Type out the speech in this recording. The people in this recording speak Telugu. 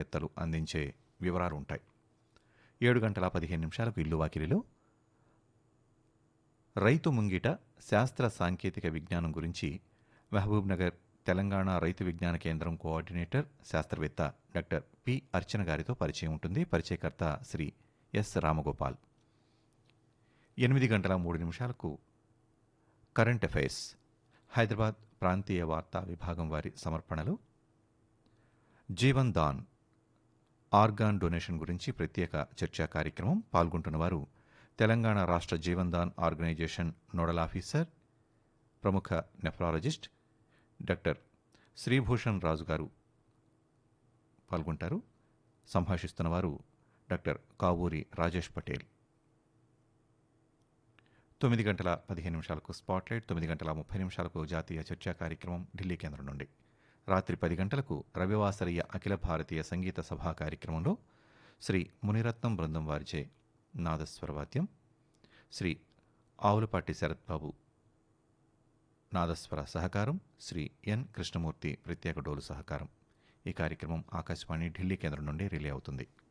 శాస్త్రవేత్తలు అందించే వివరాలు ఉంటాయి ఏడు గంటల పదిహేను నిమిషాలకు ఇల్లు వాకిలిలో రైతు ముంగిట శాస్త్ర సాంకేతిక విజ్ఞానం గురించి మహబూబ్ నగర్ తెలంగాణ రైతు విజ్ఞాన కేంద్రం కోఆర్డినేటర్ శాస్త్రవేత్త డాక్టర్ పి అర్చన గారితో పరిచయం ఉంటుంది పరిచయకర్త శ్రీ ఎస్ రామగోపాల్ ఎనిమిది గంటల మూడు నిమిషాలకు కరెంట్ అఫైర్స్ హైదరాబాద్ ప్రాంతీయ వార్తా విభాగం వారి సమర్పణలు జీవన్ దాన్ ఆర్గాన్ డొనేషన్ గురించి ప్రత్యేక చర్చా కార్యక్రమం పాల్గొంటున్న వారు తెలంగాణ రాష్ట్ర Jeevan Dan organisation nodal officer ప్రముఖ నెఫ్రాలజిస్ట్ డాక్టర్ శ్రీభూషణ్ రాజు గారు పాల్గొంటారు సంభాషిస్తున్న వారు డాక్టర్ కావూరి రాజేష్ పటేల్ తొమ్మిది గంటల పదిహేను నిమిషాలకు స్పాట్లైట్ తొమ్మిది గంటల ముప్పై నిమిషాలకు జాతీయ చర్చా కార్యక్రమం ఢిల్లీ కేంద్రం నుండి రాత్రి పది గంటలకు రవివాసరీయ అఖిల భారతీయ సంగీత సభా కార్యక్రమంలో శ్రీ మునిరత్నం బృందం వారిచే నాదస్వరవాద్యం శ్రీ ఆవులపాటి శరత్ బాబు నాదస్వర సహకారం శ్రీ ఎన్ కృష్ణమూర్తి ప్రత్యేక డోలు సహకారం ఈ కార్యక్రమం ఆకాశవాణి ఢిల్లీ కేంద్రం నుండి రిలే అవుతుంది